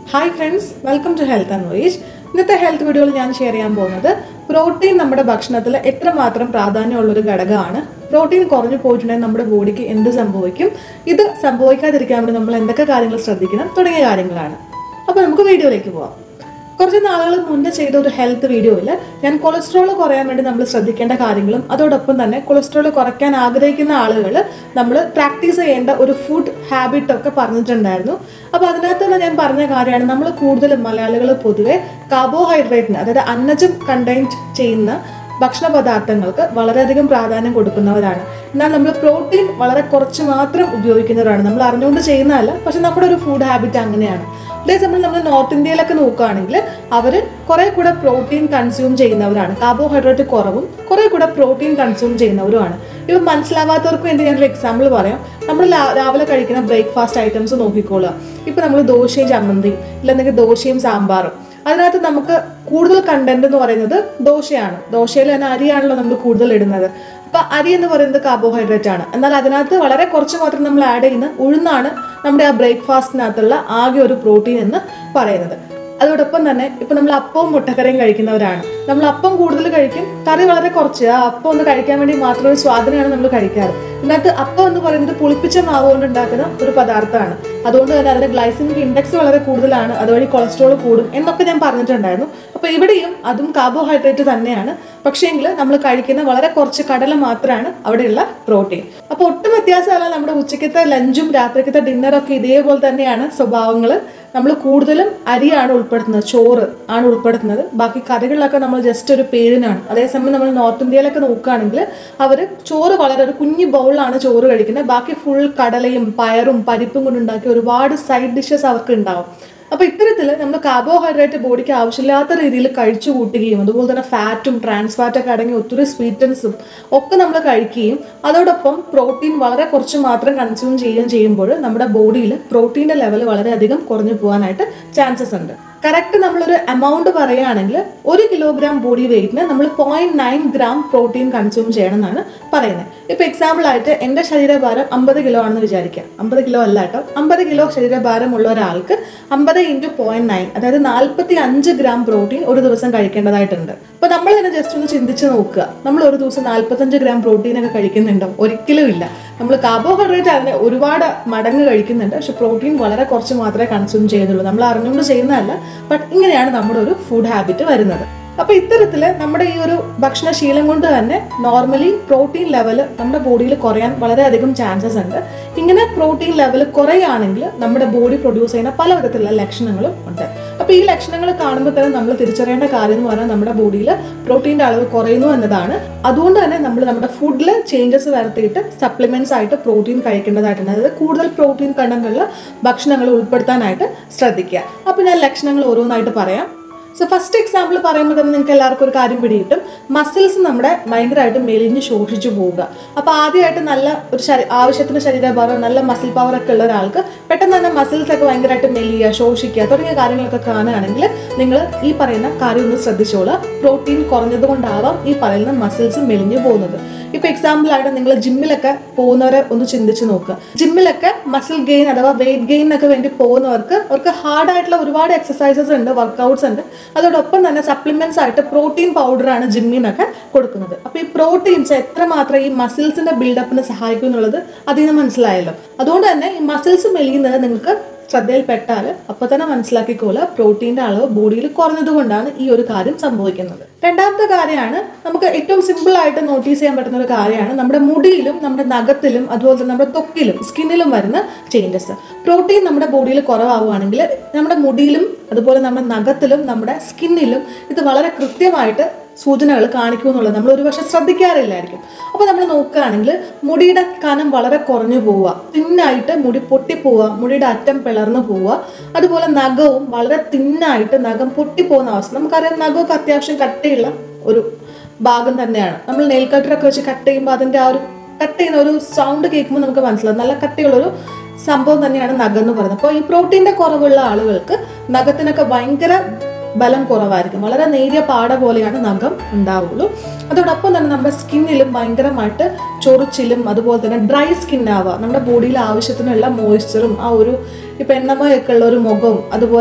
hi friends welcome to health and nourish ഇന്നത്തെ health വീഡിയോയിൽ ഞാൻ ഷെയർ ചെയ്യാൻ പോകുന്നത് പ്രോട്ടീൻ നമ്മുടെ ഭക്ഷണത്തിൽ എത്രമാത്രം പ്രാധാന്യമുള്ള ഒരു ഘടകമാണ് പ്രോട്ടീൻ കുറഞ്ഞു പോയിട്ടുണ്ടെങ്കിൽ നമ്മുടെ ബോഡിക്ക് എന്ത് സംഭവിക്കും ഇത് സംഭവിക്കാതിരിക്കാൻ വേണ്ടി നമ്മൾ എന്തൊക്കെ കാര്യങ്ങൾ ശ്രദ്ധിക്കണം തുടങ്ങിയ കാര്യങ്ങളാണ് അപ്പോൾ നമുക്ക് വീഡിയോയിലേക്ക് പോവാം കുറച്ച് നാളുകൾ മുന്നേ ചെയ്ത ഒരു ഹെൽത്ത് വീഡിയോയിൽ ഞാൻ കൊളസ്ട്രോൾ കുറയാൻ വേണ്ടി നമ്മൾ ശ്രദ്ധിക്കേണ്ട കാര്യങ്ങളും അതോടൊപ്പം തന്നെ കൊളസ്ട്രോൾ കുറയ്ക്കാൻ ആഗ്രഹിക്കുന്ന ആളുകൾ നമ്മൾ പ്രാക്ടീസ് ചെയ്യേണ്ട ഒരു ഫുഡ് ഹാബിറ്റ് ഒക്കെ പറഞ്ഞിട്ടുണ്ടായിരുന്നു അപ്പോൾ അതിനകത്ത് തന്നെ ഞാൻ പറഞ്ഞ കാര്യമാണ് നമ്മൾ കൂടുതലും മലയാളികൾ പൊതുവെ കാർബോഹൈഡ്രേറ്റിന് അതായത് അന്നജം കണ്ടെയ്ൻ ചെയ്യുന്ന ഭക്ഷണ പദാർത്ഥങ്ങൾക്ക് വളരെയധികം പ്രാധാന്യം കൊടുക്കുന്നവരാണ് എന്നാൽ നമ്മൾ പ്രോട്ടീൻ വളരെ കുറച്ച് മാത്രം ഉപയോഗിക്കുന്നവരാണ് നമ്മൾ അറിഞ്ഞുകൊണ്ട് ചെയ്യുന്നതല്ല പക്ഷെ നമ്മുടെ ഒരു ഫുഡ് ഹാബിറ്റ് അങ്ങനെയാണ് അതേസമയം നമ്മൾ നോർത്ത് ഇന്ത്യയിലൊക്കെ നോക്കുകയാണെങ്കിൽ അവർ കുറെ കൂടെ പ്രോട്ടീൻ കൺസ്യൂം ചെയ്യുന്നവരാണ് കാർബോഹൈഡ്രേറ്റ് കുറവും കുറെ കൂടെ പ്രോട്ടീൻ കൺസ്യൂം ചെയ്യുന്നവരുമാണ് ഇപ്പം മനസ്സിലാവാത്തവർക്ക് വേണ്ടി ഞാനൊരു എക്സാമ്പിൾ പറയാം നമ്മൾ ലാ- രാവിലെ കഴിക്കുന്ന ബ്രേക്ക്ഫാസ്റ്റ് ഐറ്റംസ് നോക്കിക്കോളുക ഇപ്പം നമ്മൾ ദോശയും ചമ്മന്തിയും ഇല്ലെന്നെങ്കിൽ ദോശയും സാമ്പാറും അതിനകത്ത് നമുക്ക് കൂടുതൽ കണ്ടന്റ് എന്ന് പറയുന്നത് ദോശയാണ് ദോശയിൽ തന്നെ അരിയാണല്ലോ നമ്മൾ കൂടുതൽ ഇടുന്നത് അപ്പൊ അരി എന്ന് പറയുന്നത് കാർബോഹൈഡ്രേറ്റ് ആണ് എന്നാൽ അതിനകത്ത് വളരെ കുറച്ച് മാത്രം നമ്മൾ ആഡ് ചെയ്യുന്ന ഉഴുന്നാണ് നമ്മുടെ ആ ബ്രേക്ക്ഫാസ്റ്റിനകത്തുള്ള ആകെ ഒരു പ്രോട്ടീൻ എന്ന് പറയുന്നത് അതോടൊപ്പം തന്നെ ഇപ്പൊ നമ്മൾ അപ്പവും മുട്ടക്കറിയും കഴിക്കുന്നവരാണ് നമ്മൾ അപ്പം കൂടുതൽ കഴിക്കും കറി വളരെ കുറച്ച് ആ അപ്പം ഒന്ന് കഴിക്കാൻ വേണ്ടി മാത്രം ഒരു സ്വാദനയാണ് നമ്മൾ കഴിക്കാറ് ഇതിനകത്ത് അപ്പം എന്ന് പറയുന്നത് പുളിപ്പിച്ച മാവ് കൊണ്ട് ഉണ്ടാക്കുന്ന ഒരു പദാർത്ഥമാണ് അതുകൊണ്ട് തന്നെ അതിന്റെ ഗ്ലൈസിമിക് ഇൻഡെക്സ് വളരെ കൂടുതലാണ് അതുവഴി കൊളസ്ട്രോൾ കൂടും എന്നൊക്കെ ഞാൻ പറഞ്ഞിട്ടുണ്ടായിരുന്നു അപ്പൊ ഇവിടെയും അതും കാർബോഹൈഡ്രേറ്റ് തന്നെയാണ് പക്ഷേങ്കിൽ നമ്മൾ കഴിക്കുന്ന വളരെ കുറച്ച് കടല മാത്രമാണ് അവിടെയുള്ള പ്രോട്ടീൻ അപ്പൊ ഒട്ടും വ്യത്യാസമല്ല നമ്മുടെ ഉച്ചക്കത്തെ ലഞ്ചും രാത്രിക്കത്തെ ഡിന്നറൊക്കെ ഇതേപോലെ തന്നെയാണ് സ്വഭാവങ്ങൾ നമ്മൾ കൂടുതലും അരിയാണ് ഉൾപ്പെടുത്തുന്നത് ചോറ് ആണ് ഉൾപ്പെടുത്തുന്നത് ബാക്കി കറികളിലൊക്കെ നമ്മൾ ജസ്റ്റ് ഒരു പേരിനാണ് അതേസമയം നമ്മൾ നോർത്ത് ഇന്ത്യയിലൊക്കെ നോക്കുകയാണെങ്കിൽ അവർ ചോറ് വളരെ ഒരു കുഞ്ഞു ബൗളിലാണ് ചോറ് കഴിക്കുന്നത് ബാക്കി ഫുൾ കടലയും പയറും പരിപ്പും കൊണ്ടുണ്ടാക്കിയ ഒരുപാട് സൈഡ് ഡിഷസ് അവർക്ക് ഉണ്ടാവും അപ്പൊ ഇത്തരത്തിൽ നമ്മൾ കാർബോഹൈഡ്രേറ്റ് ബോഡിക്ക് ആവശ്യമില്ലാത്ത രീതിയിൽ കഴിച്ചു കൂട്ടുകയും അതുപോലെ തന്നെ ഫാറ്റും ട്രാൻസ് ഫാറ്റൊക്കെ അടങ്ങിയ ഒത്തിരി സ്വീറ്റൻസും ഒക്കെ നമ്മൾ കഴിക്കുകയും അതോടൊപ്പം പ്രോട്ടീൻ വളരെ കുറച്ച് മാത്രം കൺസ്യൂം ചെയ്യുകയും ചെയ്യുമ്പോൾ നമ്മുടെ ബോഡിയിൽ പ്രോട്ടീൻ്റെ ലെവൽ വളരെയധികം കുറഞ്ഞു പോകാനായിട്ട് ചാൻസസ് ഉണ്ട് കറക്റ്റ് നമ്മളൊരു എമൗണ്ട് പറയുകയാണെങ്കിൽ ഒരു കിലോഗ്രാം ബോഡി വെയിറ്റിന് നമ്മൾ point nine gram protein consume ചെയ്യണം എന്നാണ് പറയുന്നത് ഇപ്പൊ എക്സാമ്പിൾ ആയിട്ട് എൻ്റെ ശരീരഭാരം അമ്പത് കിലോ ആണെന്ന് വിചാരിക്കാം അമ്പത് കിലോ അല്ല കേട്ടോ അമ്പത് കിലോ ശരീരഭാരമുള്ള ഒരാൾക്ക് അമ്പത് ഇൻറ്റു പോയിന്റ് നയൻ അതായത് നാൽപ്പത്തി അഞ്ച് ഗ്രാം പ്രോട്ടീൻ ഒരു ദിവസം കഴിക്കേണ്ടതായിട്ടുണ്ട് അപ്പൊ നമ്മൾ തന്നെ ജസ്റ്റ് ഒന്ന് ചിന്തിച്ച് നോക്കുക നമ്മൾ ഒരു ദിവസം നാൽപ്പത്തഞ്ച് ഗ്രാം പ്രോട്ടീൻ ഒക്കെ കഴിക്കുന്നുണ്ടോ ഒരിക്കലും ഇല്ല നമ്മൾ കാർബോഹൈഡ്രേറ്റ് അതിനെ ഒരുപാട് മടങ്ങ് കഴിക്കുന്നുണ്ട് പക്ഷെ പ്രോട്ടീൻ വളരെ കുറച്ച് മാത്രമേ കൺസ്യൂം ചെയ്യുന്നുള്ളൂ നമ്മൾ അറിഞ്ഞുകൊണ്ട് ചെയ്യുന്നതല്ല ബട്ട് ഇങ്ങനെയാണ് നമ്മുടെ ഒരു ഫുഡ് ഹാബിറ്റ് വരുന്നത് അപ്പൊ ഇത്തരത്തില് നമ്മുടെ ഈ ഒരു ഭക്ഷണശീലം കൊണ്ട് തന്നെ നോർമലി പ്രോട്ടീൻ ലെവൽ നമ്മുടെ ബോഡിയിൽ കുറയാൻ വളരെയധികം ചാൻസസ് ഉണ്ട് ഇങ്ങനെ പ്രോട്ടീൻ ലെവൽ കുറയുകയാണെങ്കിൽ നമ്മുടെ ബോഡി പ്രൊഡ്യൂസ് ചെയ്യുന്ന പല വിധത്തിലുള്ള ലക്ഷണങ്ങളും ഉണ്ട് അപ്പൊ ഈ ലക്ഷണങ്ങൾ കാണുമ്പോൾ തന്നെ നമ്മൾ തിരിച്ചറിയേണ്ട കാര്യം എന്ന് പറഞ്ഞാൽ നമ്മുടെ ബോഡിയിൽ പ്രോട്ടീൻ്റെ അളവ് കുറയുന്നു എന്നതാണ് അതുകൊണ്ട് തന്നെ നമ്മൾ നമ്മുടെ ഫുഡിൽ ചേഞ്ചസ് വരുത്തിയിട്ട് സപ്ലിമെന്റ്സ് ആയിട്ട് പ്രോട്ടീൻ കഴിക്കേണ്ടതായിട്ടുണ്ട് അതായത് കൂടുതൽ പ്രോട്ടീൻ കണ്ടങ്ങളുള്ള ഭക്ഷണങ്ങൾ ഉൾപ്പെടുത്താനായിട്ട് ശ്രദ്ധിക്കുക അപ്പൊ ഞാൻ ലക്ഷണങ്ങൾ ഓരോന്നായിട്ട് പറയാം സോ ഫസ്റ്റ് എക്സാമ്പിൾ പറയുമ്പോൾ തന്നെ നിങ്ങൾക്ക് എല്ലാവർക്കും ഒരു കാര്യം പിടികിട്ടും മസിൽസ് നമ്മുടെ ഭയങ്കരമായിട്ട് മെലിഞ്ഞ് ശോഷിച്ചു പോവുക അപ്പോൾ ആദ്യമായിട്ട് നല്ല ഒരു ശരീ ആവശ്യത്തിന് ശരീരഭാരം നല്ല മസിൽ പവർ ഒക്കെ ഉള്ള ഒരാൾക്ക് പെട്ടെന്ന് തന്നെ മസിൽസ് ഒക്കെ ഭയങ്കരമായിട്ട് മെലിയുക ശോഷിക്കുക തുടങ്ങിയ കാര്യങ്ങളൊക്കെ കാണുകയാണെങ്കിൽ നിങ്ങൾ ഈ പറയുന്ന കാര്യം ഒന്ന് ശ്രദ്ധിച്ചോളുക പ്രോട്ടീൻ കുറഞ്ഞത് കൊണ്ടാവാം ഈ പറയുന്ന മസിൽസ് മെലിഞ്ഞു പോകുന്നത് ഇപ്പൊ എക്സാമ്പിൾ ആയിട്ട് നിങ്ങൾ ജിമ്മിലൊക്കെ പോകുന്നവരെ ഒന്ന് ചിന്തിച്ച് നോക്കുക ജിമ്മിലൊക്കെ മസിൽ ഗെയിൻ അഥവാ വെയിറ്റ് ഗെയിനൊക്കെ വേണ്ടി പോകുന്നവർക്ക് അവർക്ക് ഹാർഡ് ആയിട്ടുള്ള ഒരുപാട് എക്സസൈസസ് ഉണ്ട് വർക്കൗട്ട്സ് ഉണ്ട് അതോടൊപ്പം തന്നെ സപ്ലിമെന്റ്സ് ആയിട്ട് പ്രോട്ടീൻ പൗഡറാണ് ജിമ്മിൽ നിന്നൊക്കെ കൊടുക്കുന്നത് അപ്പൊ ഈ പ്രോട്ടീൻസ് എത്രമാത്രം ഈ മസിൽസിന്റെ ബിൽഡപ്പിന് സഹായിക്കും എന്നുള്ളത് അതിൽ നിന്ന് മനസ്സിലായല്ലോ അതുകൊണ്ട് തന്നെ ഈ മസിൽസ് മെലിയുന്നത് നിങ്ങൾക്ക് ശ്രദ്ധയിൽപ്പെട്ടാൽ അപ്പൊ തന്നെ മനസ്സിലാക്കിക്കോളുക പ്രോട്ടീന്റെ അളവ് ബോഡിയിൽ കുറഞ്ഞതുകൊണ്ടാണ് ഈ ഒരു കാര്യം സംഭവിക്കുന്നത് രണ്ടാമത്തെ കാര്യമാണ് നമുക്ക് ഏറ്റവും സിമ്പിൾ ആയിട്ട് നോട്ടീസ് ചെയ്യാൻ പറ്റുന്ന ഒരു കാര്യമാണ് നമ്മുടെ മുടിയിലും നമ്മുടെ നഖത്തിലും അതുപോലെ തന്നെ നമ്മുടെ ത്വക്കിലും സ്കിന്നിലും വരുന്ന ചേഞ്ചസ് പ്രോട്ടീൻ നമ്മുടെ ബോഡിയിൽ കുറവാകുവാണെങ്കിൽ നമ്മുടെ മുടിയിലും അതുപോലെ നമ്മുടെ നഖത്തിലും നമ്മുടെ സ്കിന്നിലും ഇത് വളരെ കൃത്യമായിട്ട് സൂചനകൾ കാണിക്കും എന്നുള്ളത് നമ്മൾ ഒരുപക്ഷെ ശ്രദ്ധിക്കാറില്ലായിരിക്കും അപ്പോൾ നമ്മൾ നോക്കുകയാണെങ്കിൽ മുടിയുടെ കനം വളരെ കുറഞ്ഞു പോവുക തിന്നായിട്ട് മുടി പൊട്ടിപ്പോവുക മുടിയുടെ അറ്റം പിളർന്നു പോവുക അതുപോലെ നഖവും വളരെ തിന്നായിട്ട് നഖം പൊട്ടിപ്പോകുന്ന അവസ്ഥ നമുക്കറിയാം നഖമൊക്കെ അത്യാവശ്യം കട്ടിയുള്ള ഒരു ഭാഗം തന്നെയാണ് നമ്മൾ നെയിൽ കട്ടറൊക്കെ വെച്ച് കട്ട് ചെയ്യുമ്പോൾ അതിൻ്റെ ആ ഒരു കട്ട് ചെയ്യുന്ന ഒരു സൗണ്ട് കേൾക്കുമ്പോൾ നമുക്ക് മനസ്സിലാവും നല്ല കട്ടിയുള്ളൊരു സംഭവം തന്നെയാണ് നഖം എന്ന് പറയുന്നത് അപ്പോൾ ഈ പ്രോട്ടീൻ്റെ കുറവുള്ള ആളുകൾക്ക് നഖത്തിനൊക്കെ ഭയങ്കര ബലം കുറവായിരിക്കും വളരെ നേരിയ പാട പോലെയാണ് നഖം ഉണ്ടാവുള്ളൂ അതോടൊപ്പം തന്നെ നമ്മുടെ സ്കിന്നിലും ഭയങ്കരമായിട്ട് ചൊറിച്ചിലും അതുപോലെ തന്നെ ഡ്രൈ സ്കിൻ ആവുക നമ്മുടെ ബോഡിയിൽ ആവശ്യത്തിനുള്ള മോയ്സ്ചറും ആ ഒരു ഇപ്പം എണ്ണമയൊക്കെ ഉള്ള ഒരു മുഖവും അതുപോലെ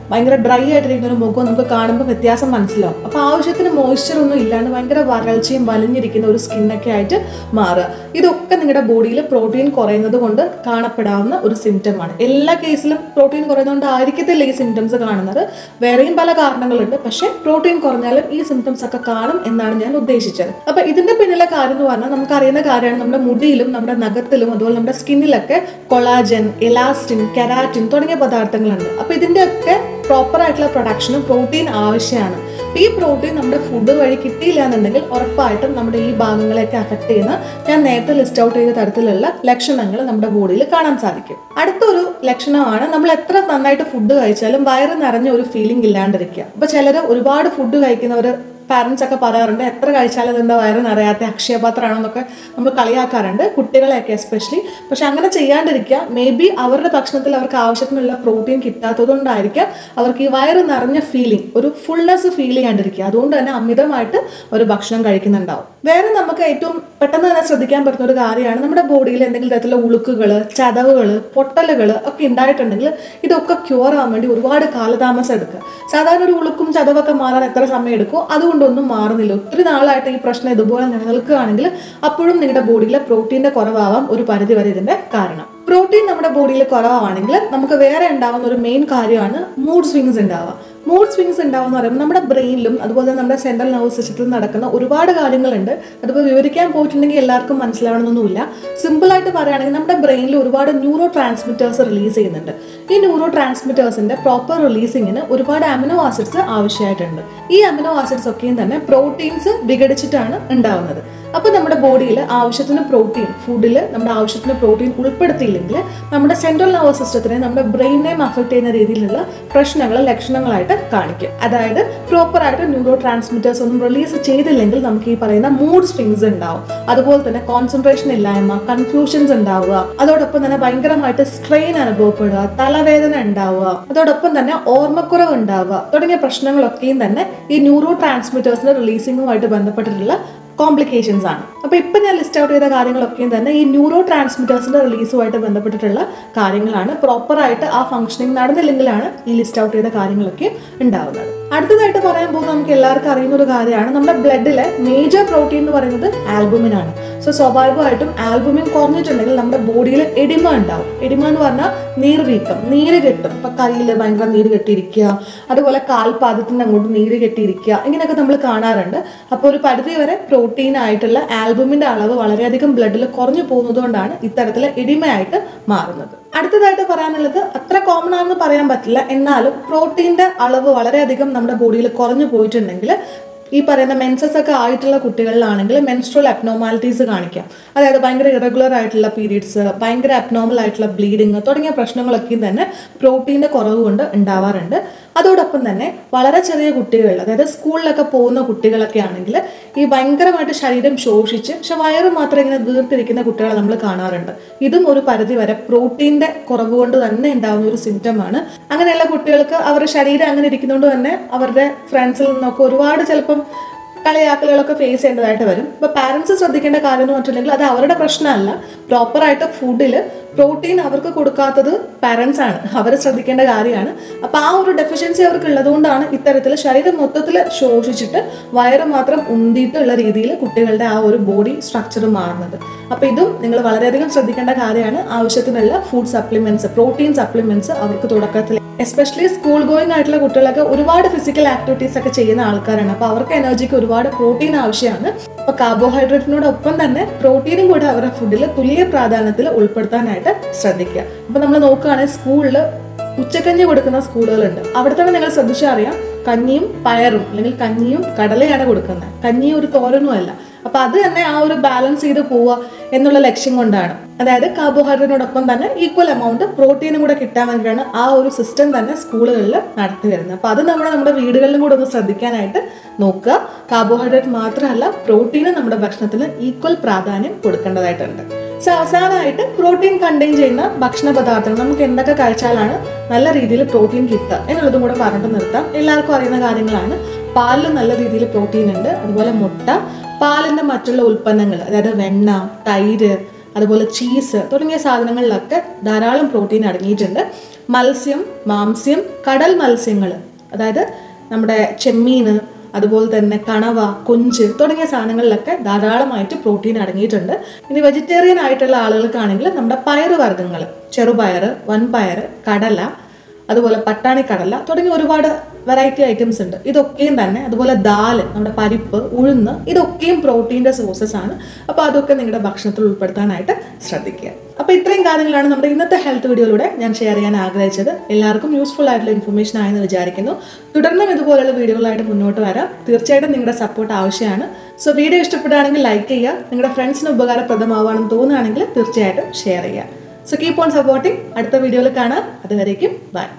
ഭയങ്കര ഡ്രൈ ആയിട്ടിരിക്കുന്ന ഒരു മുഖം നമുക്ക് കാണുമ്പോൾ വ്യത്യാസം മനസ്സിലാവും അപ്പോൾ ആവശ്യത്തിന് മോയ്സ്ചർ ഒന്നും ഇല്ലാണ്ട് ഭയങ്കര വരൾച്ചയും വലിഞ്ഞിരിക്കുന്ന ഒരു സ്കിന്നൊക്കെ ആയിട്ട് മാറുക ഇതൊക്കെ നിങ്ങളുടെ ബോഡിയിൽ പ്രോട്ടീൻ കുറയുന്നത് കൊണ്ട് കാണപ്പെടാവുന്ന ഒരു സിംറ്റമാണ് എല്ലാ കേസിലും പ്രോട്ടീൻ കുറയുന്നതുകൊണ്ട് ആയിരിക്കത്തില്ല ഈ സിംറ്റംസ് കാണുന്നത് വേറെയും പല കാരണങ്ങളുണ്ട് പക്ഷേ പ്രോട്ടീൻ കുറഞ്ഞാലും ഈ സിംറ്റംസ് ഒക്കെ കാണും എന്നാണ് ഞാൻ ഉദ്ദേശിച്ചത് അപ്പൊ ഇതിന്റെ പിന്നിലെ കാര്യം എന്ന് പറഞ്ഞാൽ നമുക്ക് അറിയുന്ന കാര്യമാണ് നമ്മുടെ മുടിയിലും നമ്മുടെ നഖത്തിലും അതുപോലെ നമ്മുടെ സ്കിന്നിലൊക്കെ കൊളാജൻ എലാസ്റ്റിൻ കെരാറ്റിൻ തുടങ്ങിയ പദാർത്ഥങ്ങളുണ്ട് അപ്പൊ ഇതിന്റെയൊക്കെ പ്രോപ്പർ ആയിട്ടുള്ള പ്രൊഡക്ഷനും പ്രോട്ടീൻ ആവശ്യമാണ് ഈ പ്രോട്ടീൻ നമ്മുടെ ഫുഡ് വഴി കിട്ടിയില്ല എന്നുണ്ടെങ്കിൽ ഉറപ്പായിട്ടും നമ്മുടെ ഈ ഭാഗങ്ങളെയൊക്കെ അഫക്ട് ചെയ്യുന്ന ഞാൻ നേരത്തെ ലിസ്റ്റ് ഔട്ട് ചെയ്ത തരത്തിലുള്ള ലക്ഷണങ്ങൾ നമ്മുടെ ബോഡിയിൽ കാണാൻ സാധിക്കും അടുത്തൊരു ലക്ഷണമാണ് നമ്മൾ എത്ര നന്നായിട്ട് ഫുഡ് കഴിച്ചാലും വയറ് നിറഞ്ഞ ഒരു ഫീലിംഗ് ഇല്ലാണ്ടിരിക്കുക അപ്പൊ ചിലർ ഒരുപാട് ഫുഡ് കഴിക്കുന്നവർ പാരൻസ് ഒക്കെ പറയാറുണ്ട് എത്ര കഴിച്ചാലും ഇതെന്താ വയറ് നിറയാത്ത അക്ഷയപാത്രമാണെന്നൊക്കെ നമ്മൾ കളിയാക്കാറുണ്ട് കുട്ടികളെയൊക്കെ എസ്പെഷ്യലി പക്ഷെ അങ്ങനെ ചെയ്യാണ്ടിരിക്കുക മേ ബി അവരുടെ ഭക്ഷണത്തിൽ അവർക്ക് ആവശ്യത്തിനുള്ള പ്രോട്ടീൻ കിട്ടാത്തതുകൊണ്ടായിരിക്കാം അവർക്ക് ഈ വയറ് നിറഞ്ഞ ഫീലിംഗ് ഒരു ഫുൾനെസ് ഫീൽ ചെയ്യാണ്ടിരിക്കുക അതുകൊണ്ട് തന്നെ അമിതമായിട്ട് ഒരു ഭക്ഷണം കഴിക്കുന്നുണ്ടാവും വേറെ നമുക്ക് ഏറ്റവും പെട്ടെന്ന് തന്നെ ശ്രദ്ധിക്കാൻ പറ്റുന്ന ഒരു കാര്യമാണ് നമ്മുടെ ബോഡിയിൽ എന്തെങ്കിലും തരത്തിലുള്ള ഉളുക്കുകൾ ചതവുകൾ പൊട്ടലുകൾ ഒക്കെ ഉണ്ടായിട്ടുണ്ടെങ്കിൽ ഇതൊക്കെ ക്യൂർ ആവാൻ വേണ്ടി ഒരുപാട് കാലതാമസം എടുക്കുക സാധാരണ ഒരു ഉളുക്കും ചതവൊക്കെ മാറാൻ എത്ര സമയം എടുക്കും അതുകൊണ്ടൊന്നും മാറുന്നില്ല ഒത്തിരി നാളായിട്ട് ഈ പ്രശ്നം ഇതുപോലെ നിലനിൽക്കുകയാണെങ്കിൽ അപ്പോഴും നിങ്ങളുടെ ബോഡിയിലെ പ്രോട്ടീൻ്റെ കുറവാവാം ഒരു പരിധി വരെ ഇതിന്റെ കാരണം പ്രോട്ടീൻ നമ്മുടെ ബോഡിയിൽ കുറവാണെങ്കിൽ നമുക്ക് വേറെ ഉണ്ടാവുന്ന ഒരു മെയിൻ കാര്യമാണ് മൂഡ് സ്വിങ്സ് ഉണ്ടാവുക മൂഡ് സ്വിങ്സ് ഉണ്ടാവുന്ന പറയുമ്പോൾ നമ്മുടെ ബ്രെയിനിലും അതുപോലെ തന്നെ നമ്മുടെ സെൻട്രൽ നെർവസ് സിസ്റ്റത്തിലും നടക്കുന്ന ഒരുപാട് കാര്യങ്ങളുണ്ട് അതിപ്പോൾ വിവരിക്കാൻ പോയിട്ടുണ്ടെങ്കിൽ എല്ലാവർക്കും മനസ്സിലാവണമെന്നൊന്നുമില്ല സിമ്പിളായിട്ട് പറയുകയാണെങ്കിൽ നമ്മുടെ ബ്രെയിനിൽ ഒരുപാട് ന്യൂറോ ട്രാൻസ്മിറ്റേഴ്സ് റിലീസ് ചെയ്യുന്നുണ്ട് ഈ ന്യൂറോ ട്രാൻസ്മിറ്റേഴ്സിന്റെ പ്രോപ്പർ റിലീസിങ്ങിന് ഒരുപാട് അമിനോ ആസിഡ്സ് ആവശ്യമായിട്ടുണ്ട് ഈ അമിനോ ആസിഡ്സ് ഒക്കെയും തന്നെ പ്രോട്ടീൻസ് വിഘടിച്ചിട്ടാണ് ഉണ്ടാവുന്നത് അപ്പോൾ നമ്മുടെ ബോഡിയിൽ ആവശ്യത്തിന് പ്രോട്ടീൻ ഫുഡിൽ നമ്മുടെ ആവശ്യത്തിന് പ്രോട്ടീൻ ഉൾപ്പെടുത്തിയില്ലെങ്കിൽ നമ്മുടെ സെൻട്രൽ നെർവസ് സിസ്റ്റത്തിനെ നമ്മുടെ ബ്രെയിനെയും അഫക്ട് ചെയ്യുന്ന രീതിയിലുള്ള പ്രശ്നങ്ങൾ ലക്ഷണങ്ങളായിട്ട് കാണിക്കും അതായത് പ്രോപ്പർ ആയിട്ട് ന്യൂറോ ട്രാൻസ്മിറ്റേഴ്സ് ഒന്നും റിലീസ് ചെയ്തില്ലെങ്കിൽ നമുക്ക് ഈ പറയുന്ന മൂഡ് സ്വിങ്സ് ഉണ്ടാവും അതുപോലെ തന്നെ കോൺസെൻട്രേഷൻ ഇല്ലായ്മ കൺഫ്യൂഷൻസ് ഉണ്ടാവുക അതോടൊപ്പം തന്നെ ഭയങ്കരമായിട്ട് സ്ട്രെയിൻ അനുഭവപ്പെടുക തലവേദന ഉണ്ടാവുക അതോടൊപ്പം തന്നെ ഓർമ്മക്കുറവ് ഉണ്ടാവുക തുടങ്ങിയ പ്രശ്നങ്ങളൊക്കെയും തന്നെ ഈ ന്യൂറോ ട്രാൻസ്മിറ്റേഴ്സിന്റെ റിലീസിങ്ങുമായിട്ട് ബന്ധപ്പെട്ടിട്ടുള്ള കോംപ്ലിക്കേഷൻസ് ആണ് അപ്പോൾ ഇപ്പം ഞാൻ ലിസ്റ്റ് ഔട്ട് ചെയ്ത കാര്യങ്ങളൊക്കെയും തന്നെ ഈ ന്യൂറോ ട്രാൻസ്മിറ്റേഴ്സിന്റെ റിലീസുമായിട്ട് ബന്ധപ്പെട്ടിട്ടുള്ള കാര്യങ്ങളാണ് പ്രോപ്പറായിട്ട് ആ ഫംഗ്ഷനിങ് നടന്നില്ലെങ്കിലാണ് ഈ ലിസ്റ്റ് ഔട്ട് ചെയ്ത കാര്യങ്ങളൊക്കെ ഉണ്ടാവുന്നത് അടുത്തതായിട്ട് പറയാൻ പോകുന്നത് നമുക്ക് എല്ലാവർക്കും അറിയുന്ന ഒരു കാര്യമാണ് നമ്മുടെ ബ്ലഡിലെ മേജർ പ്രോട്ടീൻ എന്ന് പറയുന്നത് ആൽബുമിൻ ആണ് സോ സ്വാഭാവികമായിട്ടും ആൽബുമിൻ കുറഞ്ഞിട്ടുണ്ടെങ്കിൽ നമ്മുടെ ബോഡിയിൽ എഡിമ ഉണ്ടാവും എഡിമ എന്ന് പറഞ്ഞാൽ നീർവീക്കം നീര് കെട്ടും ഇപ്പൊ കയ്യിൽ ഭയങ്കര നീര് കെട്ടിയിരിക്കുക അതുപോലെ കാൽപാദത്തിന്റെ അങ്ങോട്ട് നീര് കെട്ടിയിരിക്കുക ഇങ്ങനെയൊക്കെ നമ്മൾ കാണാറുണ്ട് അപ്പോൾ ഒരു പരിധി വരെ പ്രോട്ടീൻ ആയിട്ടുള്ള ആൽബുമിന്റെ അളവ് വളരെയധികം ബ്ലഡിൽ കുറഞ്ഞു പോകുന്നതുകൊണ്ടാണ് ഇത്തരത്തിൽ എഡിമയായിട്ട് മാറുന്നത് അടുത്തതായിട്ട് പറയാനുള്ളത് അത്ര കോമൺ ആണെന്ന് പറയാൻ പറ്റില്ല എന്നാലും പ്രോട്ടീന്റെ അളവ് വളരെയധികം നമ്മുടെ ബോഡിയിൽ കുറഞ്ഞു പോയിട്ടുണ്ടെങ്കിൽ ഈ പറയുന്ന മെൻസസ് ഒക്കെ ആയിട്ടുള്ള കുട്ടികളിലാണെങ്കിൽ മെൻസ്ട്രൽ അബ്നോമാലിറ്റീസ് കാണിക്കാം അതായത് ഭയങ്കര ഇറഗുലർ ആയിട്ടുള്ള പീരീഡ്സ് ഭയങ്കര അബ്നോമൽ ആയിട്ടുള്ള ബ്ലീഡിങ് തുടങ്ങിയ പ്രശ്നങ്ങളൊക്കെയും തന്നെ പ്രോട്ടീൻ്റെ കുറവ് കൊണ്ട് ഉണ്ടാവാറുണ്ട് അതോടൊപ്പം തന്നെ വളരെ ചെറിയ കുട്ടികൾ അതായത് സ്കൂളിലൊക്കെ പോകുന്ന കുട്ടികളൊക്കെ ആണെങ്കിൽ ഈ ഭയങ്കരമായിട്ട് ശരീരം ശോഷിച്ച് പക്ഷെ വയറ് മാത്രം ഇങ്ങനെ വീർത്തിരിക്കുന്ന കുട്ടികളെ നമ്മൾ കാണാറുണ്ട് ഇതും ഒരു പരിധി വരെ പ്രോട്ടീൻ്റെ കുറവ് കൊണ്ട് തന്നെ ഉണ്ടാകുന്ന ഒരു സിംറ്റമാണ് അങ്ങനെയുള്ള കുട്ടികൾക്ക് അവരുടെ ശരീരം അങ്ങനെ ഇരിക്കുന്നതുകൊണ്ട് തന്നെ അവരുടെ ഫ്രണ്ട്സിൽ നിന്നൊക്കെ ഒരുപാട് ചിലപ്പം കളിയാക്കലുകളൊക്കെ ഫേസ് ചെയ്യേണ്ടതായിട്ട് വരും ഇപ്പോൾ പാരൻസ് ശ്രദ്ധിക്കേണ്ട കാര്യം എന്ന് പറഞ്ഞിട്ടുണ്ടെങ്കിൽ അത് അവരുടെ പ്രശ്നമല്ല പ്രോപ്പറായിട്ട് ഫുഡിൽ പ്രോട്ടീൻ അവർക്ക് കൊടുക്കാത്തത് പാരൻസ് ആണ് അവർ ശ്രദ്ധിക്കേണ്ട കാര്യമാണ് അപ്പോൾ ആ ഒരു ഡെഫിഷ്യൻസി അവർക്ക് ഉള്ളതുകൊണ്ടാണ് ഇത്തരത്തിൽ ശരീരം മൊത്തത്തിൽ ശോഷിച്ചിട്ട് വയറ് മാത്രം ഉന്തിയിട്ടുള്ള രീതിയിൽ കുട്ടികളുടെ ആ ഒരു ബോഡി സ്ട്രക്ചർ മാറുന്നത് അപ്പോൾ ഇതും നിങ്ങൾ വളരെയധികം ശ്രദ്ധിക്കേണ്ട കാര്യമാണ് ആവശ്യത്തിനുള്ള ഫുഡ് സപ്ലിമെന്റ്സ് പ്രോട്ടീൻ സപ്ലിമെന്റ്സ് അവർക്ക് തുടക്കത്തിൽ എസ്പെഷ്യലി സ്കൂൾ ഗോയിങ് ആയിട്ടുള്ള കുട്ടികളൊക്കെ ഒരുപാട് ഫിസിക്കൽ ആക്ടിവിറ്റീസ് ഒക്കെ ചെയ്യുന്ന ആൾക്കാരാണ് അപ്പോൾ അവർക്ക് എനർജിക്ക് ഒരുപാട് പ്രോട്ടീൻ ആവശ്യമാണ് അപ്പോൾ കാർബോഹൈഡ്രേറ്റിനോടൊപ്പം തന്നെ പ്രോട്ടീനും കൂടെ അവരുടെ ഫുഡിൽ തുല്യ പ്രാധാന്യത്തിൽ ഉൾപ്പെടുത്താനായിട്ട് ശ്രദ്ധിക്കുക അപ്പോൾ നമ്മൾ നോക്കുകയാണെങ്കിൽ സ്കൂളിൽ ഉച്ചക്കഞ്ഞി കൊടുക്കുന്ന സ്കൂളുകളുണ്ട് അവിടെ തന്നെ നിങ്ങൾ ശ്രദ്ധിച്ചാൽ അറിയാം കഞ്ഞിയും പയറും അല്ലെങ്കിൽ കഞ്ഞിയും കടലയാണ് കൊടുക്കുന്നത് കഞ്ഞിയും ഒരു തോരനും അല്ല അപ്പൊ അത് തന്നെ ആ ഒരു ബാലൻസ് ചെയ്ത് പോവുക എന്നുള്ള ലക്ഷ്യം കൊണ്ടാണ് അതായത് കാർബോഹൈഡ്രേറ്റിനോടൊപ്പം തന്നെ ഈക്വൽ എമൗണ്ട് പ്രോട്ടീനും കൂടെ കിട്ടാൻ വേണ്ടിയിട്ടാണ് ആ ഒരു സിസ്റ്റം തന്നെ സ്കൂളുകളിൽ നടത്തി വരുന്നത് അപ്പൊ അത് നമ്മൾ നമ്മുടെ വീടുകളിലും കൂടെ ഒന്ന് ശ്രദ്ധിക്കാനായിട്ട് നോക്കുക കാർബോഹൈഡ്രേറ്റ് മാത്രമല്ല പ്രോട്ടീനും നമ്മുടെ ഭക്ഷണത്തിന് ഈക്വൽ പ്രാധാന്യം കൊടുക്കേണ്ടതായിട്ടുണ്ട് സോ അവസാനമായിട്ട് പ്രോട്ടീൻ കണ്ടെയ്ൻ ചെയ്യുന്ന ഭക്ഷണ പദാർത്ഥങ്ങൾ നമുക്ക് എന്തൊക്കെ കഴിച്ചാലാണ് നല്ല രീതിയിൽ പ്രോട്ടീൻ കിട്ടുക എന്നുള്ളതും കൂടെ പറഞ്ഞിട്ട് നിർത്താം എല്ലാവർക്കും അറിയുന്ന കാര്യങ്ങളാണ് പാലിൽ നല്ല രീതിയിൽ പ്രോട്ടീൻ ഉണ്ട് അതുപോലെ മുട്ട പാലിന്റെ മറ്റുള്ള ഉൽപ്പന്നങ്ങൾ അതായത് വെണ്ണ തൈര് അതുപോലെ ചീസ് തുടങ്ങിയ സാധനങ്ങളിലൊക്കെ ധാരാളം പ്രോട്ടീൻ അടങ്ങിയിട്ടുണ്ട് മത്സ്യം മാംസ്യം കടൽ മത്സ്യങ്ങൾ അതായത് നമ്മുടെ ചെമ്മീൻ അതുപോലെ തന്നെ കണവ കൊഞ്ച് തുടങ്ങിയ സാധനങ്ങളിലൊക്കെ ധാരാളമായിട്ട് പ്രോട്ടീൻ അടങ്ങിയിട്ടുണ്ട് ഇനി വെജിറ്റേറിയൻ ആയിട്ടുള്ള ആളുകൾക്കാണെങ്കിൽ നമ്മുടെ പയറ് വർഗ്ഗങ്ങൾ ചെറുപയർ വൻപയർ കടല അതുപോലെ പട്ടാണി കടല തുടങ്ങിയ ഒരുപാട് വെറൈറ്റി ഐറ്റംസ് ഉണ്ട് ഇതൊക്കെയും തന്നെ അതുപോലെ ദാല് നമ്മുടെ പരിപ്പ് ഉഴുന്ന് ഇതൊക്കെയും പ്രോട്ടീൻ്റെ സോഴ്സസ് ആണ് അപ്പോൾ അതൊക്കെ നിങ്ങളുടെ ഭക്ഷണത്തിൽ ഉൾപ്പെടുത്താനായിട്ട് ശ്രദ്ധിക്കുക അപ്പോൾ ഇത്രയും കാര്യങ്ങളാണ് നമ്മുടെ ഇന്നത്തെ ഹെൽത്ത് വീഡിയോയിലൂടെ ഞാൻ ഷെയർ ചെയ്യാൻ ആഗ്രഹിച്ചത് എല്ലാവർക്കും യൂസ്ഫുൾ ആയിട്ടുള്ള ഇൻഫർമേഷൻ ആയെന്ന് വിചാരിക്കുന്നു തുടർന്നും ഇതുപോലുള്ള വീഡിയോകളായിട്ട് മുന്നോട്ട് വരാം തീർച്ചയായിട്ടും നിങ്ങളുടെ സപ്പോർട്ട് ആവശ്യമാണ് സോ വീഡിയോ ഇഷ്ടപ്പെടുകയാണെങ്കിൽ ലൈക്ക് ചെയ്യുക നിങ്ങളുടെ ഫ്രണ്ട്സിന് ഉപകാരപ്രദമാവാണെന്ന് തോന്നുകയാണെങ്കിൽ തീർച്ചയായിട്ടും ഷെയർ ചെയ്യുക സോ കീപ്പ് ഓൺ സപ്പോർട്ടിങ് അടുത്ത വീഡിയോയിൽ കാണാം അതുവരേക്കും ബൈ